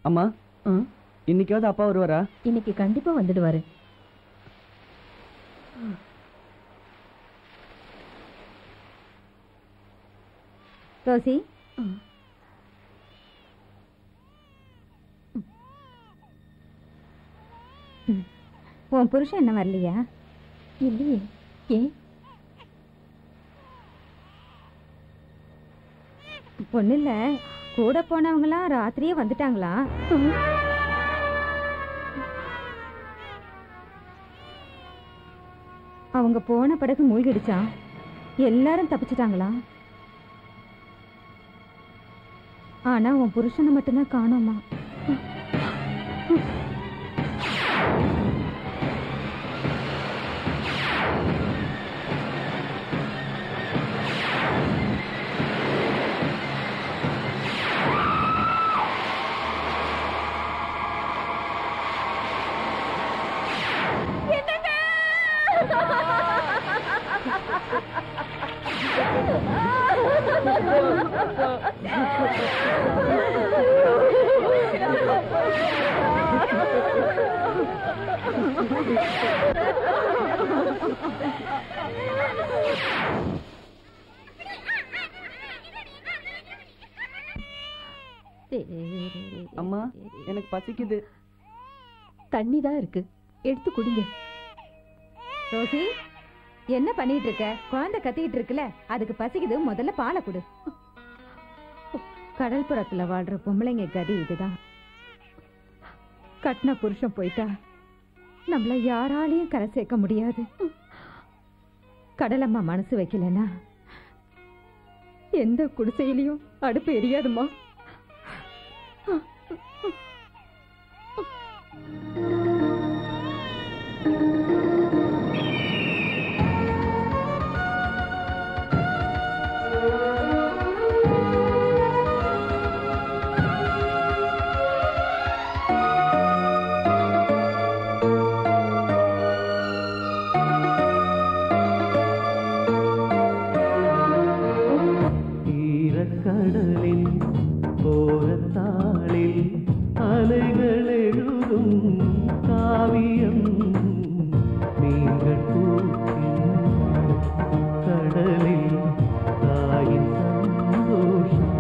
அம்மா ஆ, இன்னைக்காவது அப்பா வருவாரா இன்னைக்கு கண்டிப்பா வந்துடுவாரு ரோசி ம். உன் புருஷன் என்ன வரலையா இல்லையே ஏன் ஒன்றும் இல்லை கூட போனவங்களாம் ராத்திரியே வந்துட்டாங்களா அவங்க போன படகு மூழ்கிடுச்சான் எல்லாரும் தப்பிச்சிட்டாங்களா ஆனா உன் புருஷனை மட்டும்தான் காணோமா அம்மா எனக்கு பசிக்குது தண்ணி தான் இருக்கு எடுத்து குடிங்க ரோசி என்ன பண்ணிட்டு இருக்க குழந்தை கத்திட்டு இருக்குல்ல அதுக்கு பசிக்குது முதல்ல பாலை கொடு கடல்புறத்துல வாழ்ற பொம்பளைங்க கதி இதுதான் கட்டின புருஷன் போயிட்டா நம்மள யாராலையும் கரை சேர்க்க முடியாது கடலம்மா மனசு வைக்கலன்னா எந்த குடிசையிலையும் அடுப்பு எரியாதுமா ஈரக்கடலின் ஓரத்தாளில் அலைகள் எழுதும் காவியம் நீங்கள் பூக்கின்ற கடலில் தாயின் சந்தோஷம்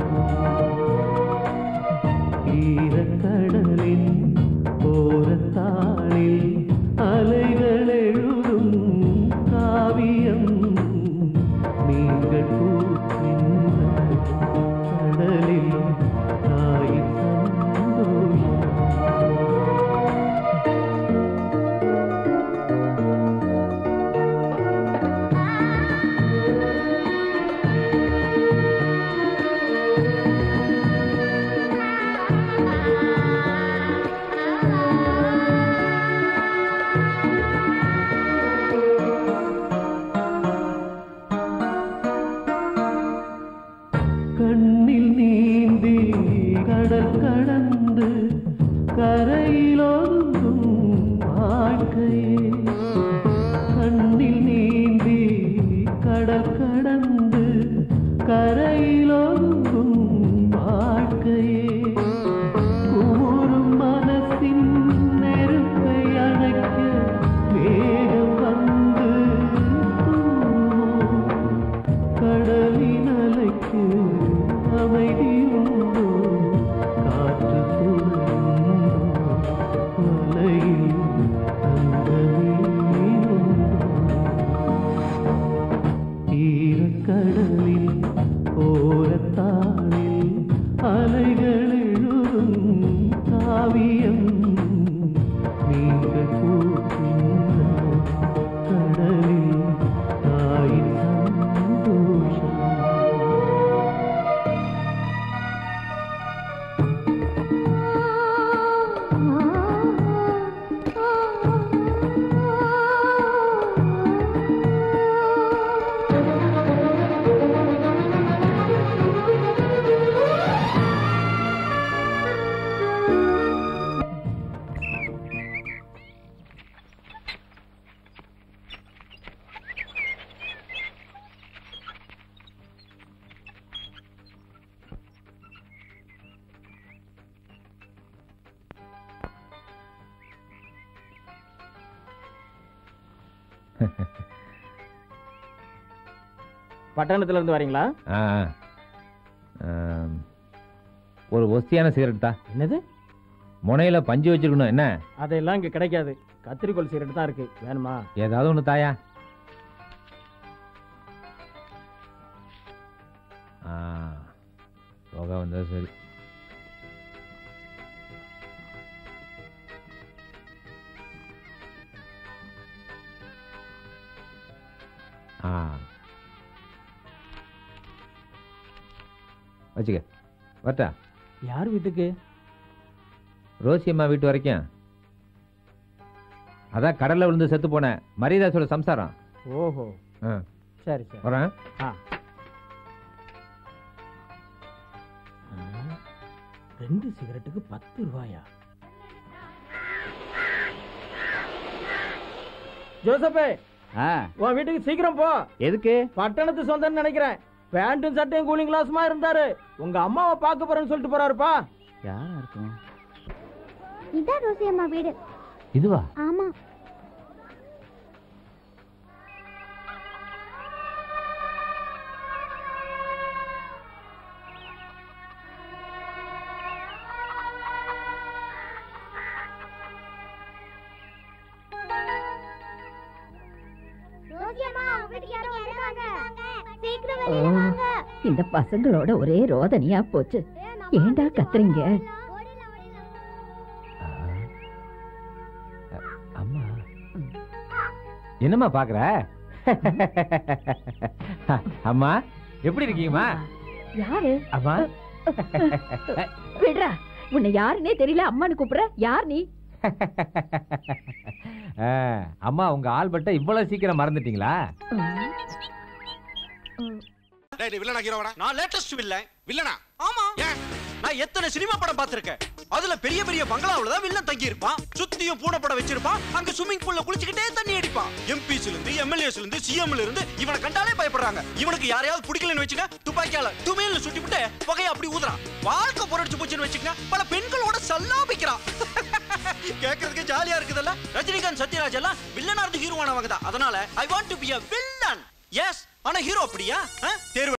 ஈரக்கடலின் ஓரத்தாளில் அலைகள் எழுதும் காவியம் நீங்கள் பூக்கின்ற கடலில் தாயின் சந்தோஷம் கண்ணில் நீந்தி கடல் கடந்து கரையிலொதுங்கும் வாழ்க்கையே கண்ணில் நீந்தி கடல் கடந்து கரையிலொதுங்கும் வாழ்க்கையே கூறும் மனசின் நெருப்பை அணைக்க வேகம் வந்து தூவும். கடலின் அலைக்கு அமைதி உண்டோ காற்று துணையுண்டோ மலையில் அந்த மீன் உண்டோ பட்டணத்துல இருந்து வரீங்களா ஆ ஆம். ஒரு ஒஸ்தியான சிகரெட் தான் என்னது முனையில பஞ்சு வச்சிருக்கணும் என்ன அதெல்லாம் இங்க கிடைக்காது கத்திரிக்கோள் சிகரெட் தான் இருக்கு வேணுமா ஏதாவது ஒன்று தாயா ஆ புகை வந்தா சரி ஆ வச்சுக்க வரட்டா யார் வீட்டுக்கு ரோசி அம்மா வீட்டு வரைக்கும் அதான் கடல்ல விழுந்து செத்து போனேன் மரியதாசோட சம்சாரம் ஓஹோ ஆ, சரி சரி வரேன் ஆ ஆ, ரெண்டு சிகரெட்டுக்கு பத்து ரூபாயா ஜோசப்பே ஆ உன் வீட்டுக்கு சீக்கிரம் போ எதுக்கு பட்டணத்து சொந்தம்னு நினைக்கிறேன் பேண்ட்டும் சட்டையும் கூலிங் கிளாஸுமா இருந்தாரு உங்க அம்மாவை பார்க்க போறேன்னு சொல்லிட்டு போறாருப்பா யாரா இருக்கும் இதான் ரோசி அம்மா வீடு இதுவா ஆமா ரோசி அம்மா வீட்டுக்கு யாரோ வந்திருக்காங்க சீக்கிரம் வெளிய ஓ. வாங்க இந்த பசங்களோட ஒரே ரோதனையா போச்சு ஏன்டா கத்துறீங்க அம்மா என்னம்மா பாக்குற அம்மா எப்படி இருக்கீங்கம்மா யாரு அம்மா விடுறா உன்னை யாருன்னே தெரியல அம்மான்னு கூப்பிடுற யார் நீ ஆ, அம்மா உங்க ஆல்பர்ட்ட இவ்வளவு சீக்கிரம் மறந்துட்டீங்களா டேய் டேய் வில்லனா ஹீரோவாடா நான் லேட்டஸ்ட் வில்லன் வில்லனா ஆமா ஏன் நான் எத்தனை சினிமா படம் பார்த்திருக்கேன் அதுல பெரிய பெரிய பங்களாவுல தான் வில்லன் தங்கி இருப்பான் சுத்தியும் பூனை படம் வச்சிருப்பான் அங்க ஸ்விம்மிங் பூல்ல குளிச்சுக்கிட்டே தண்ணி அடிப்பான் எம்பிஸ்ல இருந்து எம்எல்ஏஸ்ல இருந்து சிஎம்ல இருந்து இவனை கண்டாலே பயப்படுறாங்க இவனுக்கு யாரையாவது பிடிக்கலன்னு வச்சுக்க துப்பாக்கியால துமையில சுட்டிவிட்டு புகையை அப்படி ஊதுறான் வாழ்க்கை பொறடிச்சு போச்சுன்னு வச்சுக்க பல பெண்களோட சல்லாபிக்கிறான் கேக்குறதுக்கு ஜாலியா இருக்குதுல்ல ரஜினிகாந்த் சத்யராஜ் எல்லாம் வில்லனா இருந்து ஹீரோவானவங்க தான் அதனால I want to be a villain எஸ் ஆனா ஹீரோ அப்படியா ஆ? தேர்வு